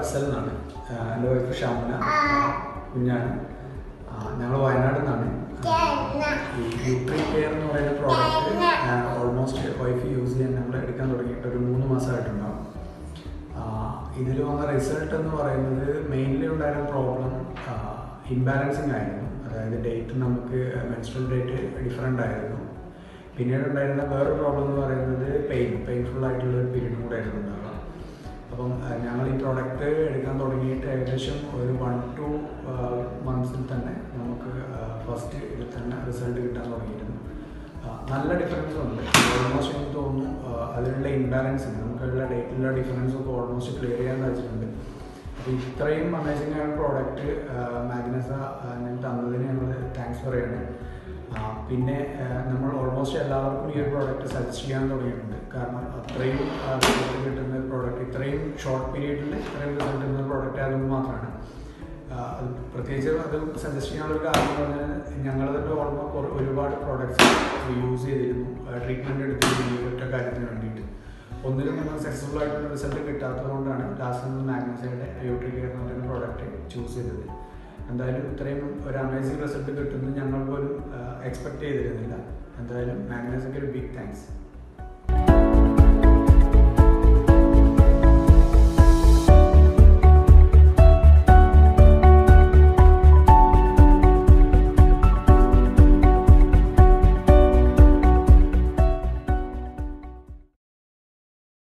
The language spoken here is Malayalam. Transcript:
അഫ്സൽ എന്നാണ് ആ, എൻ്റെ വൈഫ് ഷാമുന കുഞ്ഞാണ് ഞങ്ങൾ വയനാട് നിന്നാണ് ഈ യൂട്രി കെയർ എന്ന് പറയുന്ന പ്രോഡക്റ്റ് ഓൾമോസ്റ്റ് വൈഫ് യൂസ് ചെയ്യാൻ ഞങ്ങൾ എടുക്കാൻ തുടങ്ങിയിട്ട് ഒരു മൂന്ന് മാസമായിട്ടുണ്ടാവും ഇതിൽ വന്ന റിസൾട്ട് എന്ന് പറയുന്നത് മെയിൻലി ഉണ്ടായിരുന്ന പ്രോബ്ലം ഇംബാലൻസിങ് ആയിരുന്നു അതായത് ഡേറ്റ് നമുക്ക് മെൻസ്ട്രൽ ഡേറ്റ് ഡിഫറെൻ്റ് ആയിരുന്നു പിന്നീട് ഉണ്ടായിരുന്ന വേറൊരു പ്രോബ്ലം എന്ന് പറയുന്നത് പെയിൻ പെയിൻഫുൾ ആയിട്ടുള്ള ഒരു പീരീഡ് കൂടെ ആയിരുന്നു ഉണ്ടാവുക അപ്പം അഹ് ഞങ്ങൾ ഈ പ്രോഡക്റ്റ് എടുക്കാൻ തുടങ്ങിയിട്ട് ഏകദേശം ഒരു വൺ ടു മന്ത്സിൽ തന്നെ നമുക്ക് ഫസ്റ്റ് ഇതിൽ തന്നെ റിസൾട്ട് കിട്ടാൻ തുടങ്ങിയിരുന്നു ആ, നല്ല ഡിഫറൻസ് ഉണ്ട് ഓൾമോസ്റ്റ് എനിക്ക് തോന്നുന്നു ആ, അതിലുള്ള ഇംബാലൻസ് നമുക്കുള്ള ഡേറ്റിലുള്ള ഡിഫറൻസ് ഒക്കെ ഓൾമോസ്റ്റ് ക്ലിയർ ചെയ്യാൻ സാധിച്ചിട്ടുണ്ട് അപ്പോൾ ഇത്രയും അമേസിംഗ് ആയ പ്രോഡക്റ്റ് മാഗ്നസ ഞങ്ങൾ തന്നതിന് ഞങ്ങൾ താങ്ക്സ് പറയാണ് ആ, പിന്നെ ആ, നമ്മൾ ഓൾമോസ്റ്റ് എല്ലാവർക്കും ഈ ഒരു പ്രോഡക്റ്റ് സജസ്റ്റ് ചെയ്യാൻ തുടങ്ങിയിട്ടുണ്ട് കാരണം അത്രയും റിസൾട്ട് കിട്ടുന്ന ഒരു പ്രോഡക്റ്റ് ഇത്രയും ഷോർട്ട് പീരീഡിൽ ഇത്രയും റിസൾട്ട് കിട്ടുന്ന പ്രോഡക്റ്റ് ആയതുകൊണ്ട് മാത്രമാണ് ആ, അത് പ്രത്യേകിച്ച് അത് സജസ്റ്റ് ചെയ്യാനുള്ള ഒരു കാരണം എന്ന് പറഞ്ഞാൽ ഞങ്ങൾ തന്നെ ഓൾമോസ്റ്റ് ഒരുപാട് പ്രോഡക്റ്റ്സ് യൂസ് ചെയ്തിരുന്നു ട്രീറ്റ്മെൻറ്റ് എടുത്തിരുന്നു ഈ ഒറ്റ കാര്യത്തിന് വേണ്ടിയിട്ട് ഒന്നിലും നമ്മൾ സക്സസ്ഫുൾ ആയിട്ടുള്ള റിസൾട്ട് കിട്ടാത്തത് കൊണ്ടാണ് ലാസ്റ്റ് നമ്മൾ മാഗ്നസയുടെ അയോട്രി കെയർ എന്ന് പറയുന്ന പ്രോഡക്റ്റ് ചൂസ് ചെയ്തത് എന്തായാലും ഇത്രയും ഒരു അമേസിംഗ് റിസൾട്ട് കിട്ടുമെന്ന് ഞങ്ങൾ പോലും എക്സ്പെക്ട് ചെയ്തിരുന്നില്ല എന്തായാലും മാഗ്നസയ്ക്ക് ഒരു ബിഗ് താങ്ക്സ്